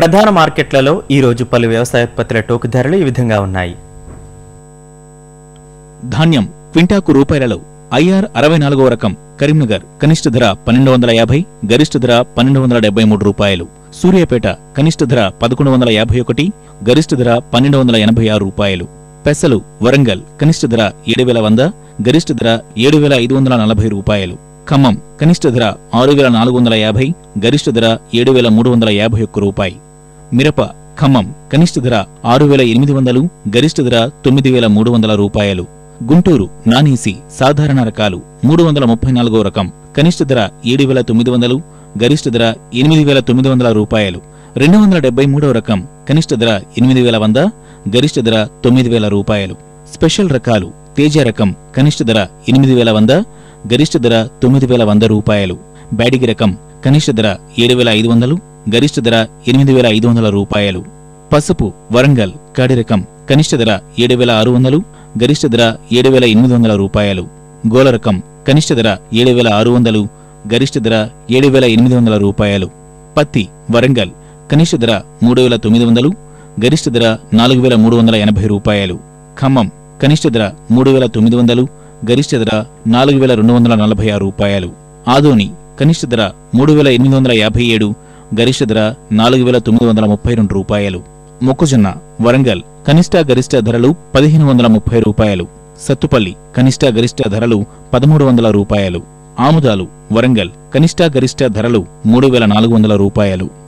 ప్రధాన మార్కెట్లలో ఈ రోజు పలు వ్యవసాయోత్పత్తుల టోకు ధరలు ఈ విధంగా ఉన్నాయి ధాన్యం క్వింటాకు రూపాయలలో ఐఆర్ అరవై నాలుగవ రకం కరీంనగర్ కనిష్ట ధర పన్నెండు వందల యాభై గరిష్ట ధర పన్నెండు వందల డెబ్బై మూడు రూపాయలు సూర్యాపేట కనిష్ట ధర పదకొండు వందల యాభై ఒకటి గరిష్ట ధర పన్నెండు వందల ఎనభై ఆరు రూపాయలు పెసలు వరంగల్ కనిష్ట ధర ఏడు వేల వంద గరిష్ట ధర ఏడు వేల ఐదు వందల నలభై రూపాయలు ఖమ్మం కనిష్ట ధర ఆరు వేల నాలుగు వందల యాభై గరిష్ట ధర ఏడు వేల మూడు వందల యాభై ఒక్క రూపాయి మిరప ఖమ్మం కనిష్ట ధర ఆరు వేల ఎనిమిది వందలు గరిష్ట ధర తొమ్మిది వేల మూడు వందల రూపాయలు గుంటూరు నానీసి సాధారణ రకాలు మూడు వందల ముప్పై నాలుగో రకం కనిష్ట ధర ఏడు వేల తొమ్మిది వందలు గరిష్ట ధర ఎనిమిది వేల తొమ్మిది వందల రూపాయలు రెండు వందల డెబ్బై మూడో రకం కనిష్ట ధర ఎనిమిది వేల వంద గరిష్ట ధర తొమ్మిది వేల రూపాయలు స్పెషల్ రకాలు తేజ రకం కనిష్ట ధర ఎనిమిది వేల వంద గరిష్ట ధర తొమ్మిది వేల వంద రూపాయలు బ్యాడిగి రకం కనిష్ట ధర ఏడు వేల ఐదు వందలు గరిష్ట ధర ఎనిమిది వేల ఐదు వందల రూపాయలు పసుపు వరంగల్ కాడి రకం కనిష్ట ధర ఏడు వేల ఆరు వందలు గరిష్ట ధర ఏడు వేల ఎనిమిది వందల రూపాయలు గోల రకం కనిష్ట ధర ఏడు వేల ఆరు వందలు గరిష్ట ధర ఏడు వేల ఎనిమిది వందల రూపాయలు పత్తి వరంగల్ కనిష్ట ధర మూడు వేల తొమ్మిది వందలు గరిష్ట ధర నాలుగు వేల మూడు వందల ఎనభై రూపాయలు ఖమ్మం కనిష్ట ధర మూడు వేల తొమ్మిది వందలు గరిష్ట ధర నాలుగు వేల రెండు వందల నలభై ఆరు రూపాయలు ఆదోని కనిష్ట ధర మూడు వేల ఎనిమిది వందల యాభై ఏడు గరిష్ట ధర నాలుగు వేల తొమ్మిది వందల ముప్పై రెండు రూపాయలు మొక్కజొన్న వరంగల్ కనిష్ట గరిష్ట ధరలు పదిహేను వందల ముప్పై రూపాయలు సత్తుపల్లి కనిష్ట గరిష్ట ధరలు పదమూడు వందల రూపాయలు ఆముదాలు వరంగల్ కనిష్ట గరిష్ట ధరలు మూడు వేల నాలుగు వందల రూపాయలు